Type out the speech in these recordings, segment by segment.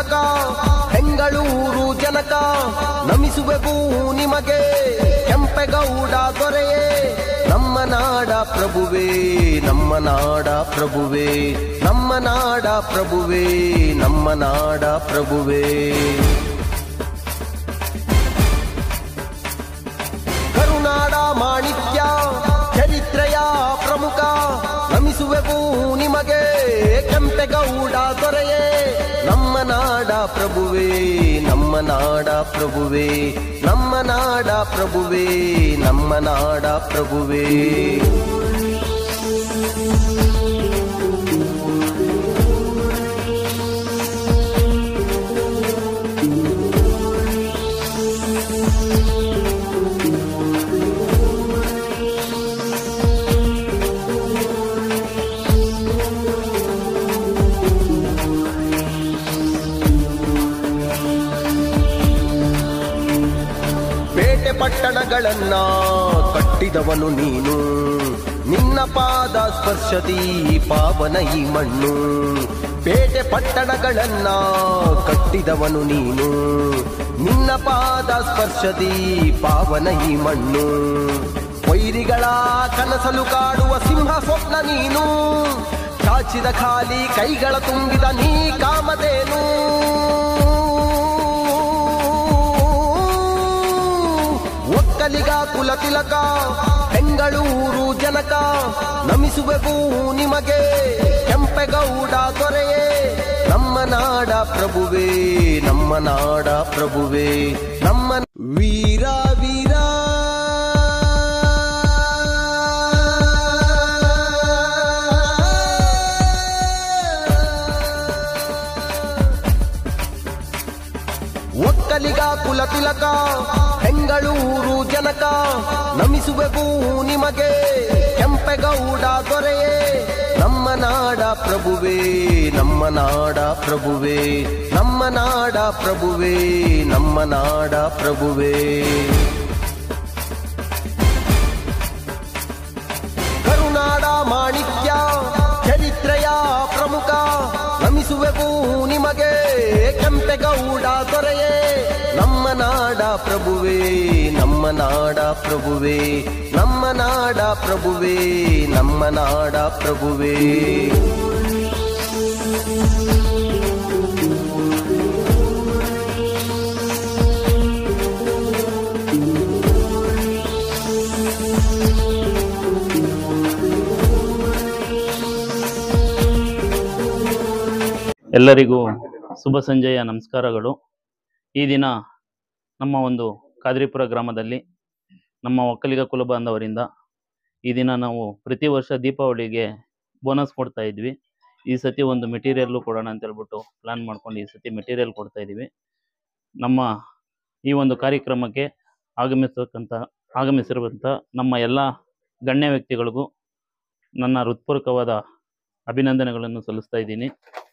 ತಿಲಕ ಬೆಂಗಳೂರು ಜನಕ ನಮಿಸುವೆವು ನಿಮಗೆ ಕೆಂಪೆಗೌಡ ದೊರೆಯೇ ನಮ್ಮ ನಾಡ ಪ್ರಭುವೇ ನಮ್ಮ ನಾಡ ಪ್ರಭುವೇ ನಮ್ಮ ನಾಡ ಪ್ರಭುವೇ ನಮ್ಮ ನಾಡ ಪ್ರಭುವೇ ಕರುನಾಡ ಮಾಣಿಕ್ಯ ಚರಿತ್ರೆಯ ಪ್ರಮುಖ ನಮಿಸುವೆವು ನಿಮಗೆ ಕೆಂಪೆಗೌಡ ದೊರೆಯೇ ನಮ್ಮ ನಾಡ ಪ್ರಭುವೇ ನಮ್ಮ ನಾಡ ಪ್ರಭುವೇ ನಮ್ಮ ನಾಡ ಪ್ರಭುವೇ ನಮ್ಮ ನಾಡ ಪ್ರಭುವೇ ಪೇಟೆ ಪಟ್ಟಣಗಳನ್ನ ಕಟ್ಟಿದವನು ನೀನು ನಿನ್ನ ಪಾದ ಸ್ಪರ್ಶದಿ ಪಾವನ ಈ ಮಣ್ಣು ಪೇಟೆ ಪಟ್ಟಣಗಳನ್ನ ಕಟ್ಟಿದವನು ನೀನು ನಿನ್ನ ಪಾದ ಸ್ಪರ್ಶದಿ ಪಾವನ ಈ ಮಣ್ಣು ವೈರಿಗಳ ಕನಸಲು ಕಾಡುವ ಸಿಂಹ ಸ್ವಪ್ನ ನೀನು ಚಾಚಿದ ಖಾಲಿ ಕೈಗಳ ತುಂಬಿದ ನೀ ಕಾಮಧೇನು ಒಕ್ಕಲಿಗ ಕುಲ ತಿಲಕ ಬೆಂಗಳೂರು ಜನಕ ನಮಿಸುವೆವು ನಿಮಗೆ ಕೆಂಪೆಗೌಡ ದೊರೆಯೇ ನಮ್ಮ ನಾಡ ಪ್ರಭುವೇ ನಮ್ಮ ನಾಡ ಪ್ರಭುವೇ ನಮ್ಮ ವೀರ ವೀರ ಒಕ್ಕಲಿಗ ಕುಲ ತಿಲಕ ಬೆಂಗಳೂರು ಜನಕ ನಮಿಸುವೆವು ನಿಮಗೆ ಕೆಂಪೆಗೌಡ ದೊರೆಯೇ ನಮ್ಮ ನಾಡ ಪ್ರಭುವೇ ನಮ್ಮ ನಾಡ ಪ್ರಭುವೇ ನಮ್ಮ ನಾಡ ಪ್ರಭುವೇ ನಮ್ಮ ನಾಡ ಪ್ರಭುವೇ ಕರುನಾಡ ಮಾಣಿಕ್ಯ ಚರಿತ್ರೆಯ ಪ್ರಮುಖ ನಮಿಸುವೆವು ನಿಮಗೆ ಕೆಂಪೆಗೌಡ ದೊರೆಯೇ ನಮ್ಮ ನಾಡ ಪ್ರಭುವೇ ನಮ್ಮ ನಾಡ ಪ್ರಭುವೇ ನಮ್ಮ ನಾಡ ಪ್ರಭುವೇ ನಮ್ಮ ನಾಡ ಪ್ರಭುವೇ ಎಲ್ಲರಿಗೂ ಶುಭ ಸಂಜೆಯ ನಮಸ್ಕಾರಗಳು ಈ ದಿನ ನಮ್ಮ ಒಂದು ಕಾದ್ರಿಪುರ ಗ್ರಾಮದಲ್ಲಿ ನಮ್ಮ ಒಕ್ಕಲಿಗ ಕುಲಬಾಂಧವರಿಂದ ಈ ದಿನ ನಾವು ಪ್ರತಿ ವರ್ಷ ದೀಪಾವಳಿಗೆ ಬೋನಸ್ ಕೊಡ್ತಾ ಇದ್ವಿ ಈ ಸತಿ ಒಂದು ಮೆಟೀರಿಯಲ್ಲು ಕೊಡೋಣ ಅಂತ ಹೇಳ್ಬಿಟ್ಟು ಪ್ಲಾನ್ ಮಾಡ್ಕೊಂಡು ಈ ಸತಿ ಮೆಟೀರಿಯಲ್ ಕೊಡ್ತಾ ಇದ್ದೀವಿ ನಮ್ಮ ಈ ಒಂದು ಕಾರ್ಯಕ್ರಮಕ್ಕೆ ಆಗಮಿಸತಕ್ಕಂಥ ಆಗಮಿಸಿರುವಂಥ ನಮ್ಮ ಎಲ್ಲ ಗಣ್ಯ ವ್ಯಕ್ತಿಗಳಿಗೂ ನನ್ನ ಹೃತ್ಪೂರ್ವಕವಾದ ಅಭಿನಂದನೆಗಳನ್ನು ಸಲ್ಲಿಸ್ತಾ ಇದ್ದೀನಿ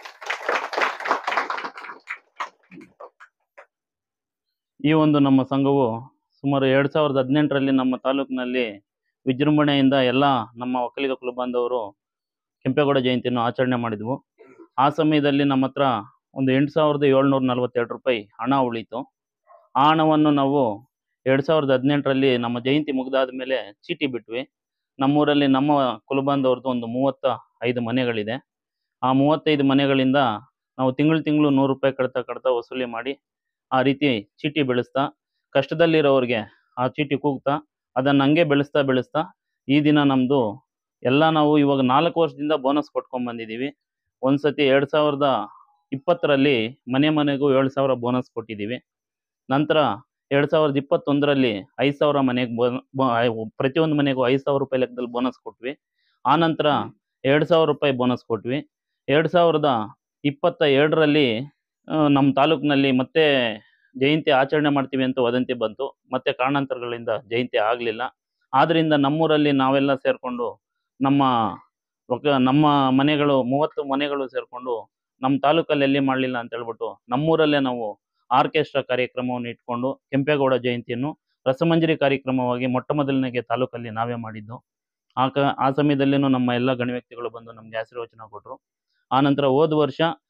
ಈ ಒಂದು ನಮ್ಮ ಸಂಘವು ಸುಮಾರು ಎರಡು ಸಾವಿರದ ಹದಿನೆಂಟರಲ್ಲಿ ನಮ್ಮ ತಾಲೂಕಿನಲ್ಲಿ ವಿಜೃಂಭಣೆಯಿಂದ ಎಲ್ಲ ನಮ್ಮ ಒಕ್ಕಲಿಗ ಕುಲ ಬಾಂಧವರು ಕೆಂಪೇಗೌಡ ಜಯಂತಿಯನ್ನು ಆಚರಣೆ ಮಾಡಿದ್ವು ಆ ಸಮಯದಲ್ಲಿ ನಮ್ಮ ಹತ್ರ ಒಂದು ಎಂಟು ಸಾವಿರದ ಏಳ್ನೂರ ನಲವತ್ತೆರಡು ರೂಪಾಯಿ ಹಣ ಉಳೀತು ಆ ಹಣವನ್ನು ನಾವು ಎರಡು ಸಾವಿರದ ಹದಿನೆಂಟರಲ್ಲಿ ನಮ್ಮ ಜಯಂತಿ ಮುಗಿದಾದ ಮೇಲೆ ಚೀಟಿ ಬಿಟ್ವಿ ನಮ್ಮೂರಲ್ಲಿ ನಮ್ಮ ಕುಲಬಾಂಧವ್ರದ್ದು ಒಂದು ಮೂವತ್ತ ಐದು ಮನೆಗಳಿದೆ ಆ ಮೂವತ್ತೈದು ಮನೆಗಳಿಂದ ನಾವು ತಿಂಗಳು ತಿಂಗಳು ನೂರು ರೂಪಾಯಿ ಕಡ್ತಾ ಕಡ್ತಾ ವಸೂಲಿ ಮಾಡಿ ಆ ರೀತಿ ಚೀಟಿ ಬೆಳೆಸ್ತಾ ಕಷ್ಟದಲ್ಲಿರೋರಿಗೆ ಆ ಚೀಟಿ ಕೂಗ್ತಾ ಅದನ್ನು ಹಂಗೆ ಬೆಳೆಸ್ತಾ ಬೆಳೆಸ್ತಾ ಈ ದಿನ ನಮ್ಮದು ಎಲ್ಲ ನಾವು ಇವಾಗ ನಾಲ್ಕು ವರ್ಷದಿಂದ ಬೋನಸ್ ಕೊಟ್ಕೊಂಡ್ ಬಂದಿದ್ದೀವಿ ಒಂದ್ಸತಿ ಎರಡು ಸಾವಿರದ ಇಪ್ಪತ್ತರಲ್ಲಿ ಮನೆ ಮನೆಗೂ ಏಳು ಸಾವಿರ ಬೋನಸ್ ಕೊಟ್ಟಿದ್ದೀವಿ ನಂತರ ಎರಡು ಸಾವಿರದ ಇಪ್ಪತ್ತೊಂದರಲ್ಲಿ ಐದು ಸಾವಿರ ಮನೆಗೆ ಬೋನ ಬೊ- ಐ- ಪ್ರತಿಯೊಂದು ಮನೆಗೂ ಐದು ಸಾವಿರ ರೂಪಾಯಿ ಲೆಕ್ಕದಲ್ಲಿ ಬೋನಸ್ ಕೊಟ್ವಿ ಆ ನಂತರ ಎರಡು ಸಾವಿರ ರೂಪಾಯಿ ಬೋನಸ್ ಕೊಟ್ವಿ ಎರಡು ಸಾವಿರದ ಇಪ್ಪತ್ತ ಎರಡರಲ್ಲಿ ನಮ್ಮ ತಾಲೂಕಿನಲ್ಲಿ ಮತ್ತೆ ಜಯಂತಿ ಆಚರಣೆ ಮಾಡ್ತೀವಿ ಅಂತ ವದಂತಿ ಬಂತು ಮತ್ತೆ ಕಾರಣಾಂತರಗಳಿಂದ ಜಯಂತಿ ಆಗಲಿಲ್ಲ ಆದ್ದರಿಂದ ನಮ್ಮೂರಲ್ಲಿ ನಾವೆಲ್ಲ ಸೇರಿಕೊಂಡು ನಮ್ಮ ಒಕ್ಕ ನಮ್ಮ ಮನೆಗಳು ಮೂವತ್ತು ಮನೆಗಳು ಸೇರಿಕೊಂಡು ನಮ್ಮ ತಾಲೂಕಲ್ಲಿ ಎಲ್ಲಿ ಮಾಡಲಿಲ್ಲ ಅಂತ ಹೇಳ್ಬಿಟ್ಟು ನಮ್ಮೂರಲ್ಲೇ ನಾವು ಆರ್ಕೆಸ್ಟ್ರಾ ಕಾರ್ಯಕ್ರಮವನ್ನು ಇಟ್ಕೊಂಡು ಕೆಂಪೇಗೌಡ ಜಯಂತಿಯನ್ನು ರಸಮಂಜರಿ ಕಾರ್ಯಕ್ರಮವಾಗಿ ಮೊಟ್ಟ ಮೊದಲನೇಗೆ ತಾಲೂಕಲ್ಲಿ ನಾವೇ ಮಾಡಿದ್ದು ಆ ಕ ಆ ಸಮಯದಲ್ಲಿನೂ ನಮ್ಮ ಎಲ್ಲ ಗಣ್ಯ ವ್ಯಕ್ತಿಗಳು ಬಂದು ನಮಗೆ ಆಶೀರ್ವಚನ ಕೊಟ್ಟರು ಆ ನಂತರ ಹೋದ ವರ್ಷ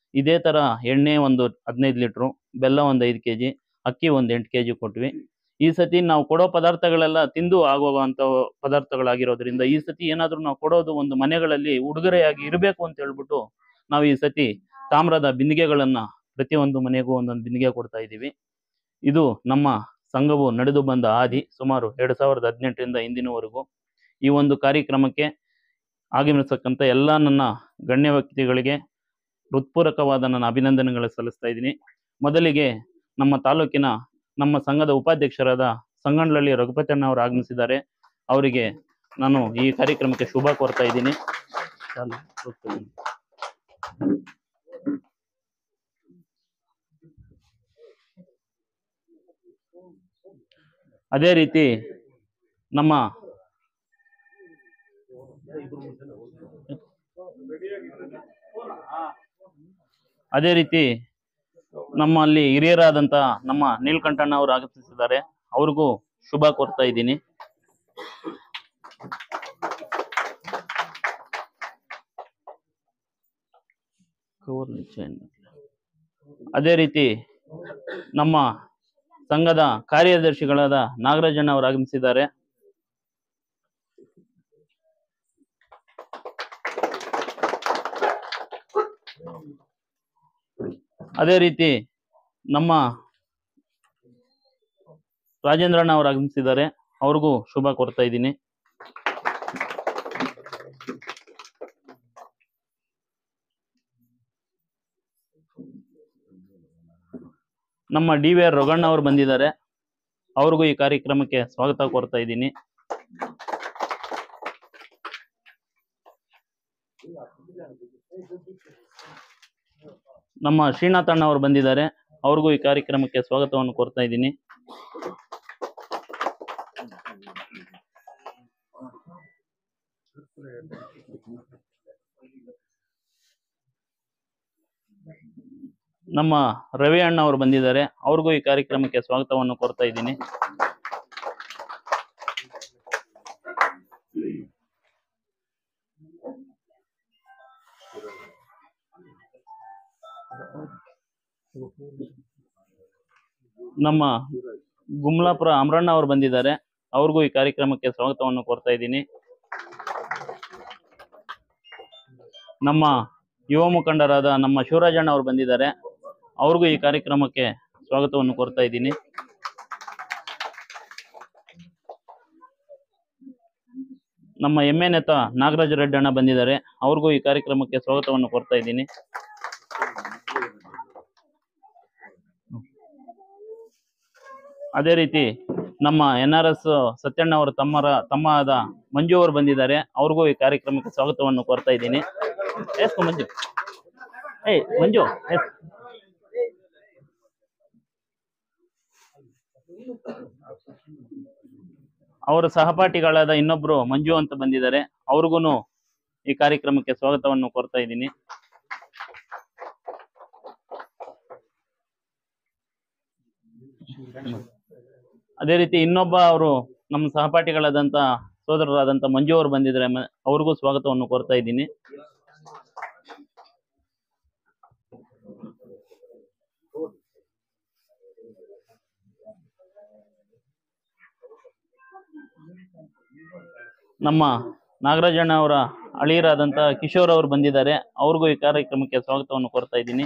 ಇದೇ ಥರ ಎಣ್ಣೆ ಒಂದು ಹದಿನೈದು ಲೀಟ್ರು ಬೆಲ್ಲ ಒಂದು ಐದು ಕೆ ಜಿ ಅಕ್ಕಿ ಒಂದು ಎಂಟು ಕೆ ಜಿ ಕೊಟ್ವಿ ಈ ಸತಿ ನಾವು ಕೊಡೋ ಪದಾರ್ಥಗಳೆಲ್ಲ ತಿಂದು ಆಗೋಗುವಂಥ ಪದಾರ್ಥಗಳಾಗಿರೋದ್ರಿಂದ ಈ ಸತಿ ಏನಾದರೂ ನಾವು ಕೊಡೋದು ಒಂದು ಮನೆಗಳಲ್ಲಿ ಉಡುಗೊರೆಯಾಗಿ ಇರಬೇಕು ಅಂತ ಹೇಳ್ಬಿಟ್ಟು ನಾವು ಈ ಸತಿ ತಾಮ್ರದ ಬಿಂದಿಗೆಗಳನ್ನು ಪ್ರತಿಯೊಂದು ಮನೆಗೂ ಒಂದೊಂದು ಬಿಂದಿಗೆ ಕೊಡ್ತಾ ಇದ್ದೀವಿ ಇದು ನಮ್ಮ ಸಂಘವು ನಡೆದು ಬಂದ ಹಾದಿ ಸುಮಾರು ಎರಡು ಸಾವಿರದ ಹದಿನೆಂಟರಿಂದ ಇಂದಿನವರೆಗೂ ಈ ಒಂದು ಕಾರ್ಯಕ್ರಮಕ್ಕೆ ಆಗಮಿಸತಕ್ಕಂಥ ಎಲ್ಲ ನನ್ನ ಗಣ್ಯ ವ್ಯಕ್ತಿಗಳಿಗೆ ಹೃತ್ಪೂರ್ವಕವಾದ ನನ್ನ ಅಭಿನಂದನೆಗಳು ಸಲ್ಲಿಸ್ತಾ ಇದ್ದೀನಿ ಮೊದಲಿಗೆ ನಮ್ಮ ತಾಲೂಕಿನ ನಮ್ಮ ಸಂಘದ ಉಪಾಧ್ಯಕ್ಷರಾದ ಸಂಗಂಡ್ಲಳ್ಳಿ ರಘುಪತಣ್ಣ ಅವರು ಆಗಮಿಸಿದ್ದಾರೆ ಅವರಿಗೆ ನಾನು ಈ ಕಾರ್ಯಕ್ರಮಕ್ಕೆ ಶುಭ ಕೋರ್ತಾ ಇದ್ದೀನಿ ಚಾಲು, ಹೋಗ್ತೀನಿ. ಅದೇ ರೀತಿ ನಮ್ಮ ಅದೇ ರೀತಿ ನಮ್ಮಲ್ಲಿ ಹಿರಿಯರಾದಂತ ನಮ್ಮ ನೀಲ್ಕಂಠಣ್ಣ ಅವರು ಆಗಮಿಸಿದ್ದಾರೆ ಅವ್ರಿಗೂ ಶುಭ ಕೋರ್ತಾ ಇದ್ದೀನಿ ಅದೇ ರೀತಿ ನಮ್ಮ ಸಂಘದ ಕಾರ್ಯದರ್ಶಿಗಳಾದ ನಾಗರಾಜಣ್ಣ ಅವರು ಆಗಮಿಸಿದ್ದಾರೆ ಅದೇ ರೀತಿ ನಮ್ಮ ರಾಜೇಂದ್ರಣ್ಣ ಅವರು ಆಗಮಿಸಿದ್ದಾರೆ ಅವ್ರಿಗೂ ಶುಭ ಕೋರ್ತಾ ಇದ್ದೀನಿ ನಮ್ಮ ಡಿ ವಿ ಆರ್ ರೊಗಣ್ಣ ಅವರು ಬಂದಿದ್ದಾರೆ ಅವ್ರಿಗೂ ಈ ಕಾರ್ಯಕ್ರಮಕ್ಕೆ ಸ್ವಾಗತ ಕೋರ್ತಾ ಇದ್ದೀನಿ ನಮ್ಮ ಶ್ರೀನಾಥ್ ಅಣ್ಣ ಅವರು ಬಂದಿದ್ದಾರೆ ಅವ್ರಿಗೂ ಈ ಕಾರ್ಯಕ್ರಮಕ್ಕೆ ಸ್ವಾಗತವನ್ನು ಕೋರ್ತಾ ಇದ್ದೀನಿ ನಮ್ಮ ರವಿ ಅಣ್ಣ ಅವರು ಬಂದಿದ್ದಾರೆ ಅವ್ರಿಗೂ ಈ ಕಾರ್ಯಕ್ರಮಕ್ಕೆ ಸ್ವಾಗತವನ್ನು ಕೋರ್ತಾ ಇದ್ದೀನಿ ನಮ್ಮ ಗುಮ್ಲಾಪುರ ಅಮರಣ್ಣ ಅವರು ಬಂದಿದ್ದಾರೆ ಅವ್ರಿಗೂ ಈ ಕಾರ್ಯಕ್ರಮಕ್ಕೆ ಸ್ವಾಗತವನ್ನು ಕೋರ್ತಾ ಇದ್ದೀನಿ ನಮ್ಮ ಯುವ ಮುಖಂಡರಾದ ನಮ್ಮ ಶಿವರಾಜಣ್ಣ ಅವರು ಬಂದಿದ್ದಾರೆ ಅವ್ರಿಗೂ ಈ ಕಾರ್ಯಕ್ರಮಕ್ಕೆ ಸ್ವಾಗತವನ್ನು ಕೋರ್ತಾ ಇದ್ದೀನಿ ನಮ್ಮ ಎಮ್ಮೆ ನೇತ ನಾಗರಾಜ ರೆಡ್ಡಿ ಅಣ್ಣ ಬಂದಿದ್ದಾರೆ ಅವ್ರಿಗೂ ಈ ಕಾರ್ಯಕ್ರಮಕ್ಕೆ ಸ್ವಾಗತವನ್ನು ಕೋರ್ತಾ ಇದ್ದೀನಿ ಅದೇ ರೀತಿ ನಮ್ಮ ಎನ್ ಆರ್ ಎಸ್ ಸತ್ಯಣ್ಣ ಅವರ ತಮ್ಮರ ತಮ್ಮ ಆದ ಮಂಜು ಅವರು ಬಂದಿದ್ದಾರೆ ಅವ್ರಿಗೂ ಈ ಕಾರ್ಯಕ್ರಮಕ್ಕೆ ಸ್ವಾಗತವನ್ನು ಕೋರ್ತಾ ಇದ್ದೀನಿ ಎಸ್ಕೊ ಮಂಜು ಏಯ್ ಮಂಜು ಎಸ್ ಅವರ ಸಹಪಾಠಿಗಳಾದ ಇನ್ನೊಬ್ರು ಮಂಜು ಅಂತ ಬಂದಿದ್ದಾರೆ ಅವ್ರಿಗೂ ಈ ಕಾರ್ಯಕ್ರಮಕ್ಕೆ ಸ್ವಾಗತವನ್ನು ಕೋರ್ತಾ ಇದ್ದೀನಿ ಅದೇ ರೀತಿ ಇನ್ನೊಬ್ಬ ಅವರು ನಮ್ಮ ಸಹಪಾಠಿಗಳಾದಂತ ಸೋದರರಾದಂತ ಮಂಜು ಅವರು ಬಂದಿದ್ದಾರೆ ಮ- ಅವ್ರಿಗೂ ಸ್ವಾಗತವನ್ನು ಕೋರ್ತಾ ಇದ್ದೀನಿ ನಮ್ಮ ನಾಗರಾಜಣ್ಣ ಅವರ ಅಳಿಯರಾದಂತ ಕಿಶೋರ್ ಅವರು ಬಂದಿದ್ದಾರೆ ಅವ್ರಿಗೂ ಈ ಕಾರ್ಯಕ್ರಮಕ್ಕೆ ಸ್ವಾಗತವನ್ನು ಕೋರ್ತಾ ಇದ್ದೀನಿ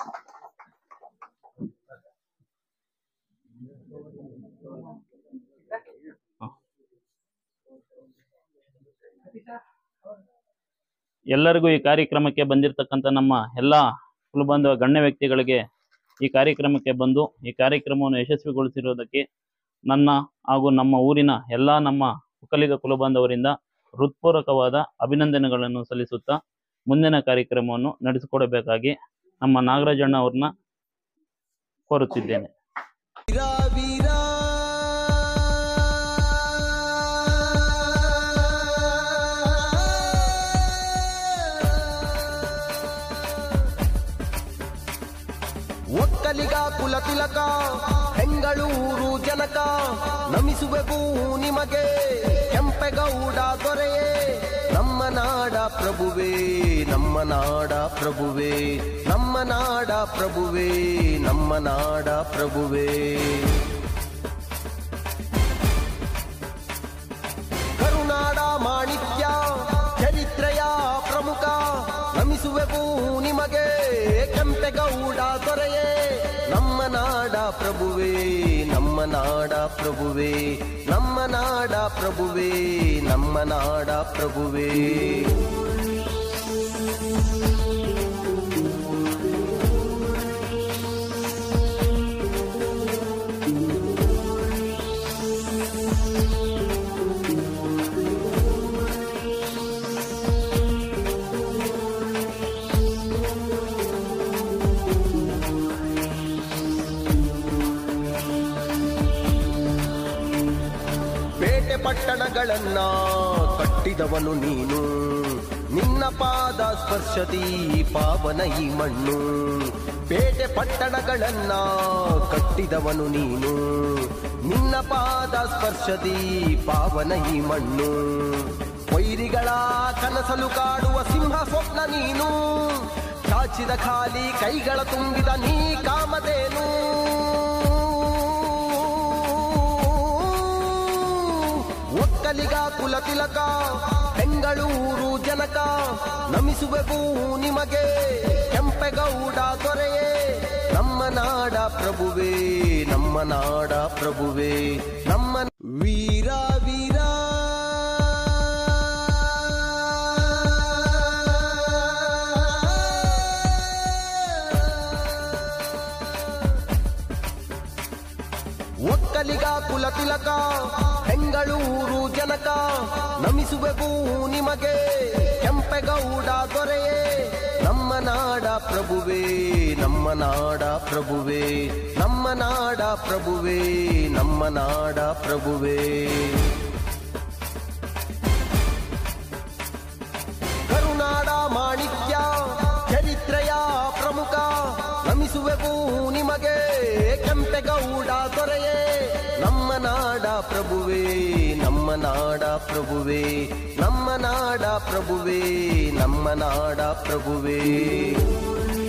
ಎಲ್ಲರಿಗೂ ಈ ಕಾರ್ಯಕ್ರಮಕ್ಕೆ ಬಂದಿರತಕ್ಕಂಥ ನಮ್ಮ ಎಲ್ಲ ಕುಲಬಂಧುವ ಗಣ್ಯ ವ್ಯಕ್ತಿಗಳಿಗೆ ಈ ಕಾರ್ಯಕ್ರಮಕ್ಕೆ ಬಂದು ಈ ಕಾರ್ಯಕ್ರಮವನ್ನು ಯಶಸ್ವಿಗೊಳಿಸಿರುವುದಕ್ಕೆ ನನ್ನ ಹಾಗೂ ನಮ್ಮ ಊರಿನ ಎಲ್ಲ ನಮ್ಮ ಒಕ್ಕಲಿಗ ಕುಲಬಾಂಧವರಿಂದ ಹೃತ್ಪೂರ್ವಕವಾದ ಅಭಿನಂದನೆಗಳನ್ನು ಸಲ್ಲಿಸುತ್ತಾ ಮುಂದಿನ ಕಾರ್ಯಕ್ರಮವನ್ನು ನಡೆಸಿಕೊಡಬೇಕಾಗಿ ನಮ್ಮ ನಾಗರಾಜಣ್ಣ ಅವ್ರನ್ನ ಕೋರುತ್ತಿದ್ದೇನೆ ವೀರ ವೀರ ಒಕ್ಕಲಿಗ ಕುಲ ತಿಲಕ ಬೆಂಗಳೂರು ಜನಕ ನಮಿಸುವೆವು ನಿಮಗೆ ಕೆಂಪೆಗೌಡ ದೊರೆಯೇ ನಮ್ಮ ನಾಡ ಪ್ರಭುವೇ ನಮ್ಮ ನಾಡ ಪ್ರಭುವೇ ನಮ್ಮ ನಾಡ ಪ್ರಭುವೇ ನಮ್ಮ ನಾಡ ಪ್ರಭುವೇ ಕರುನಾಡ ಮಾಣಿಕ್ಯ ಚರಿತ್ರೆಯ ಪ್ರಮುಖ ನಮಿಸುವೆವು ನಿಮಗೆ ಕೆಂಪೆಗೌಡ ದೊರೆಯೇ ನಮ್ಮ ನಾಡ ಪ್ರಭುವೇ ನಮ್ಮ ನಾಡ ಪ್ರಭುವೇ ನಮ್ಮ ನಾಡ ಪ್ರಭುವೇ ನಮ್ಮ ನಾಡ ಪ್ರಭುವೇ ಪೇಟೆ ಪಟ್ಟಣಗಳನ್ನ ಕಟ್ಟಿದವನು ನೀನು ನಿನ್ನ ಪಾದ ಸ್ಪರ್ಶತಿ ಪಾವನ ಈ ಮಣ್ಣು ಪೇಟೆ ಪಟ್ಟಣಗಳನ್ನ ಕಟ್ಟಿದವನು ನೀನು ನಿನ್ನ ಪಾದ ಸ್ಪರ್ಶತಿ ಪಾವನ ಈ ಮಣ್ಣು ವೈರಿಗಳ ಕನಸಲು ಕಾಡುವ ಸಿಂಹ ಸ್ವಪ್ನ ನೀನು ಚಾಚಿದ ಖಾಲಿ ಕೈಗಳ ತುಂಬಿದ ನೀ ಕಾಮಧೇನು ಒಕ್ಕಲಿಗ ಕುಲತಿಲಕ ಬೆಂಗಳೂರು ಜನಕ ನಮಿಸುವೆವು ನಿಮಗೆ ಕೆಂಪೆಗೌಡ ದೊರೆಯೇ ನಮ್ಮ ನಾಡ ಪ್ರಭುವೇ ನಮ್ಮ ನಾಡ ಪ್ರಭುವೇ ನಮ್ಮ ವೀರ ವೀರ ಒಕ್ಕಲಿಗ ಕುಲತಿಲಕ ಬೆಂಗಳೂರು ಜನಕ ನಮಿಸುವೆವು ನಿಮಗೆ ಕೆಂಪೆಗೌಡ ದೊರೆಯೇ ನಮ್ಮ ನಾಡ ಪ್ರಭುವೇ ನಮ್ಮ ನಾಡ ಪ್ರಭುವೇ ನಮ್ಮ ನಾಡ ಪ್ರಭುವೇ ನಮ್ಮ ನಾಡ ಪ್ರಭುವೇ ಕರುನಾಡ ಮಾಣಿಕ್ಯ ಚರಿತ್ರೆಯ ಪ್ರಮುಖ ನಮಿಸುವೆವು ನಿಮಗೆ ಕೆಂಪೆಗೌಡ ದೊರೆಯೇ ನಮ್ಮ ನಾಡ ಪ್ರಭುವೇ ನಮ್ಮ ನಾಡ ಪ್ರಭುವೇ ನಮ್ಮ ನಾಡ ಪ್ರಭುವೇ ನಮ್ಮ ನಾಡ ಪ್ರಭುವೇ